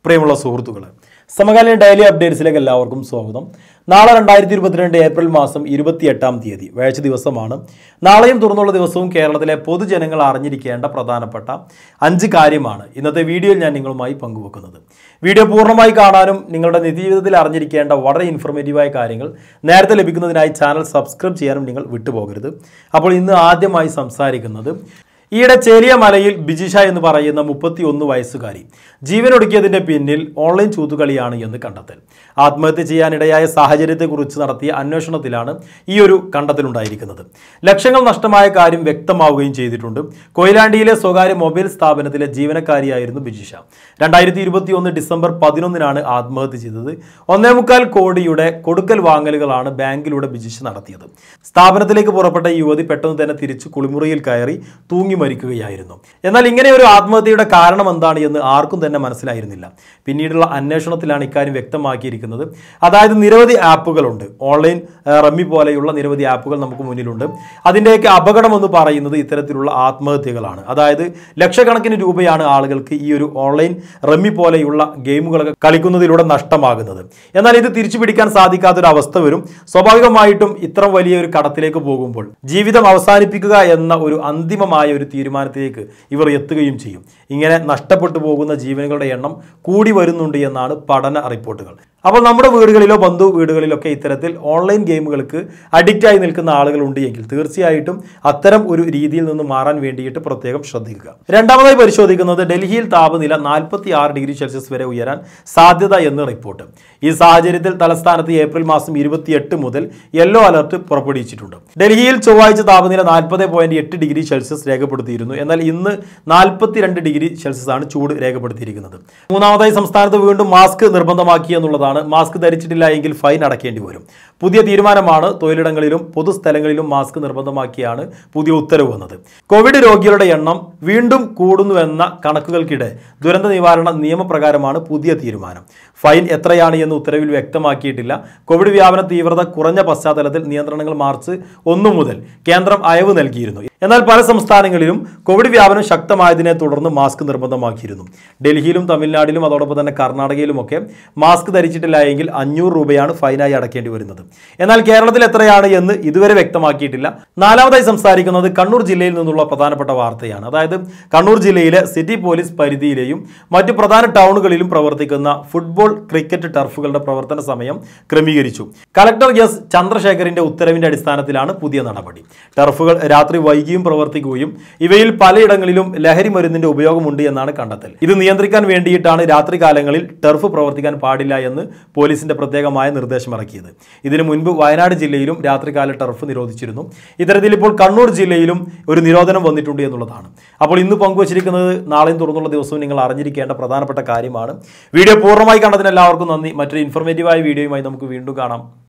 പ്രിയമുള്ള സുഹൃത്തുക്കളെ സമകാലീന ഡെയിലി അപ്ഡേറ്റ്സിലേക്ക് എല്ലാവർക്കും സ്വാഗതം നാളെ രണ്ടായിരത്തി ഇരുപത്തിരണ്ട് ഏപ്രിൽ മാസം ഇരുപത്തിയെട്ടാം തീയതി വേഴ്ച ദിവസമാണ് നാളെയും തുറന്നുള്ള ദിവസവും കേരളത്തിലെ പൊതുജനങ്ങൾ അറിഞ്ഞിരിക്കേണ്ട പ്രധാനപ്പെട്ട അഞ്ച് കാര്യമാണ് ഇന്നത്തെ വീഡിയോയിൽ ഞാൻ നിങ്ങളുമായി പങ്കുവെക്കുന്നത് വീഡിയോ പൂർണ്ണമായി കാണാനും നിങ്ങളുടെ നിത്യജീവിതത്തിൽ അറിഞ്ഞിരിക്കേണ്ട വളരെ ഇൻഫോർമേറ്റീവായ കാര്യങ്ങൾ നേരത്തെ ലഭിക്കുന്നതിനായി ചാനൽ സബ്സ്ക്രൈബ് ചെയ്യാനും നിങ്ങൾ വിട്ടുപോകരുത് അപ്പോൾ ഇന്ന് ആദ്യമായി സംസാരിക്കുന്നത് ഈയിടെ ചേലിയ മലയിൽ ബിജിഷ എന്ന് പറയുന്ന മുപ്പത്തി ഒന്ന് വയസ്സുകാരി ജീവനൊടുക്കിയതിന്റെ പിന്നിൽ ഓൺലൈൻ ചൂതുകളിയാണ് എന്ന് കണ്ടെത്തൽ ആത്മഹത്യ ചെയ്യാനിടയായ സാഹചര്യത്തെക്കുറിച്ച് നടത്തിയ അന്വേഷണത്തിലാണ് ഈ ഒരു കണ്ടെത്തലുണ്ടായിരിക്കുന്നത് ലക്ഷങ്ങൾ നഷ്ടമായ കാര്യം വ്യക്തമാവുകയും ചെയ്തിട്ടുണ്ട് കൊയിലാണ്ടിയിലെ സ്വകാര്യ മൊബൈൽ സ്ഥാപനത്തിലെ ജീവനക്കാരിയായിരുന്നു ബിജിഷ രണ്ടായിരത്തി ഇരുപത്തി ഒന്ന് ഡിസംബർ പതിനൊന്നിനാണ് ആത്മഹത്യ ചെയ്തത് ഒന്നേ മുക്കാൽ കോടിയുടെ കൊടുക്കൽ വാങ്ങലുകളാണ് ബാങ്കിലൂടെ ബിജിഷ നടത്തിയത് സ്ഥാപനത്തിലേക്ക് പുറപ്പെട്ട ഈ യുവതി പെട്ടെന്ന് തന്നെ തിരിച്ചു കുളിമുറിയിൽ കയറി തൂങ്ങി മരിക്കുകയായിരുന്നു എന്നാൽ ഇങ്ങനെ ഒരു ആത്മഹത്യയുടെ കാരണം എന്താണ് എന്ന് ആർക്കും തന്നെ മനസ്സിലായിരുന്നില്ല പിന്നീടുള്ള അന്വേഷണത്തിലാണ് ഇക്കാര്യം വ്യക്തമാക്കിയിരിക്കുന്നത് അതായത് നിരവധി ആപ്പുകളുണ്ട് ഓൺലൈൻ ആ, റമ്മി പോലെയുള്ള നിരവധി ആപ്പുകൾ നമുക്ക് മുന്നിലുണ്ട് അതിൻ്റെയൊക്കെ അപകടം എന്ന് പറയുന്നത് ഇത്തരത്തിലുള്ള ആത്മഹത്യകളാണ് അതായത് ലക്ഷക്കണക്കിന് രൂപയാണ് ആളുകൾക്ക് ഈ ഒരു ഓൺലൈൻ റമ്മി പോലെയുള്ള ഗെയിമുകളൊക്കെ കളിക്കുന്നതിലൂടെ നഷ്ടമാകുന്നത് എന്നാൽ ഇത് തിരിച്ചു പിടിക്കാൻ സാധിക്കാത്തൊരു അവസ്ഥ വരും സ്വാഭാവികമായിട്ടും ഇത്ര വലിയ ഒരു കടത്തിലേക്ക് പോകുമ്പോൾ ജീവിതം അവസാനിപ്പിക്കുക എന്ന ഒരു അന്തിമമായ ഒരു തീരുമാനത്തിലേക്ക് ഇവർ എത്തുകയും ചെയ്യും ഇങ്ങനെ നഷ്ടപ്പെട്ടു പോകുന്ന ജീവനുകളുടെ എണ്ണം കൂടി വരുന്നുണ്ട് എന്നാണ് പഠന റിപ്പോർട്ടുകൾ അപ്പോൾ നമ്മുടെ വീടുകളിലോ ബന്ധു വീടുകളിലൊക്കെ ഇത്തരത്തിൽ ഓൺലൈൻ ഗെയിമുകൾക്ക് അഡിക്റ്റ് ആയി നിൽക്കുന്ന ആളുകളുണ്ട് എങ്കിൽ തീർച്ചയായിട്ടും അത്തരം ഒരു രീതിയിൽ നിന്ന് മാറാൻ വേണ്ടിയിട്ട് പ്രത്യേകം ശ്രദ്ധിക്കുക രണ്ടാമതായി പരിശോധിക്കുന്നത് ഡൽഹിയിൽ താപനില നാൽപ്പത്തി ആറ് ഡിഗ്രി സെൽഷ്യസ് വരെ ഉയരാൻ സാധ്യത എന്ന് റിപ്പോർട്ട് ഈ സാഹചര്യത്തിൽ തലസ്ഥാനത്ത് ഏപ്രിൽ മാസം ഇരുപത്തിയെട്ട് മുതൽ യെല്ലോ അലർട്ട് പുറപ്പെടുവിച്ചിട്ടുണ്ട് ഡൽഹിയിൽ ചൊവ്വാഴ്ച താപനില നാൽപ്പത് പോയിന്റ് എട്ട് ഡിഗ്രി സെൽഷ്യസ് രേഖപ്പെടുത്തിയിരുന്നു എന്നാൽ ഇന്ന് നാൽപ്പത്തിരണ്ട് ഡിഗ്രി സെൽഷ്യസ് ആണ് ചൂട് രേഖപ്പെടുത്തിയിരിക്കുന്നത് മൂന്നാമതായി സംസ്ഥാനത്ത് വീണ്ടും മാസ്ക് നിർബന്ധമാക്കി എന്നുള്ളതാണ് മാസ്ക് ധരിച്ചിട്ടില്ല എങ്കിൽ ഫൈൻ അടക്കേണ്ടി വരും പുതിയ തീരുമാനമാണ് തൊഴിലിടങ്ങളിലും പൊതുസ്ഥലങ്ങളിലും മാസ്ക് നിർബന്ധമാക്കിയാണ് പുതിയ ഉത്തരവ് വന്നത് കോവിഡ് രോഗികളുടെ എണ്ണം വീണ്ടും കൂടുന്നുവെന്ന കണക്കുകൾക്കിടെ ദുരന്ത നിവാരണ നിയമപ്രകാരമാണ് പുതിയ തീരുമാനം ഫൈൻ എത്രയാണ് എന്ന് ഉത്തരവിൽ വ്യക്തമാക്കിയിട്ടില്ല കോവിഡ് വ്യാപന തീവ്രത കുറഞ്ഞ പശ്ചാത്തലത്തിൽ നിയന്ത്രണങ്ങൾ മാർച്ച് ഒന്നു മുതൽ കേന്ദ്രം അയവ് നൽകിയിരുന്നു എന്നാൽ പല സംസ്ഥാനങ്ങളിലും കോവിഡ് വ്യാപനം ശക്തമായതിനെ തുടർന്ന് മാസ്ക് നിർബന്ധമാക്കിയിരുന്നു ഡൽഹിയിലും തമിഴ്നാട്ടിലും അതോടൊപ്പം തന്നെ കർണാടകയിലുമൊക്കെ മാസ്ക് ധരിച്ചിട്ടില്ല എങ്കിൽ അഞ്ഞൂറ് രൂപയാണ് ഫൈനായി അടക്കേണ്ടി വരുന്നത് എന്നാൽ കേരളത്തിൽ എത്രയാണ് എന്ന് ഇതുവരെ വ്യക്തമാക്കിയിട്ടില്ല നാലാമതായി സംസാരിക്കുന്നത് കണ്ണൂർ ജില്ലയിൽ നിന്നുള്ള പ്രധാനപ്പെട്ട വാർത്തയാണ് അതായത് കണ്ണൂർ ജില്ലയിലെ സിറ്റി പോലീസ് പരിധിയിലെയും മറ്റു പ്രധാന ടൗണുകളിലും പ്രവർത്തിക്കുന്ന ഫുട്ബോൾ ക്രിക്കറ്റ് ടർഫുകളുടെ പ്രവർത്തന സമയം ക്രമീകരിച്ചു കലക്ടർ എസ് ചന്ദ്രശേഖറിന്റെ ഉത്തരവിന്റെ അടിസ്ഥാനത്തിലാണ് പുതിയ നടപടി ടർഫുകൾ രാത്രി വൈകിയും പ്രവർത്തിക്കുകയും ഇവയിൽ പലയിടങ്ങളിലും ലഹരി മരുന്നിന്റെ ഉപയോഗമുണ്ട് എന്നാണ് കണ്ടെത്തൽ ഇത് നിയന്ത്രിക്കാൻ വേണ്ടിയിട്ടാണ് രാത്രി കാലങ്ങളിൽ ടർഫ് പ്രവർത്തിക്കാൻ പാടില്ല എന്ന് പോലീസിന്റെ പ്രത്യേകമായ നിർദ്ദേശം ഇറക്കിയത് ഇതിനു മുൻപ് വയനാട് ജില്ലയിലും രാത്രികാല ടർഫ് നിരോധിച്ചിരുന്നു ഇത്തരത്തിൽ ഇപ്പോൾ കണ്ണൂർ ജില്ലയിലും ഒരു നിരോധനം വന്നിട്ടുണ്ട് എന്നുള്ളതാണ് അപ്പോൾ ഇന്ന് പങ്കുവച്ചിരിക്കുന്നത് നാളെയും തുറന്നുള്ള ദിവസവും നിങ്ങൾ അറിഞ്ഞിരിക്കേണ്ട പ്രധാനപ്പെട്ട കാര്യമാണ് വീഡിയോ പൂർണ്ണമായി കണ്ടതിന് എല്ലാവർക്കും നന്ദി മറ്റൊരു ഇൻഫോർമേറ്റീവായ വീഡിയോയുമായി നമുക്ക് വീണ്ടും കാണാം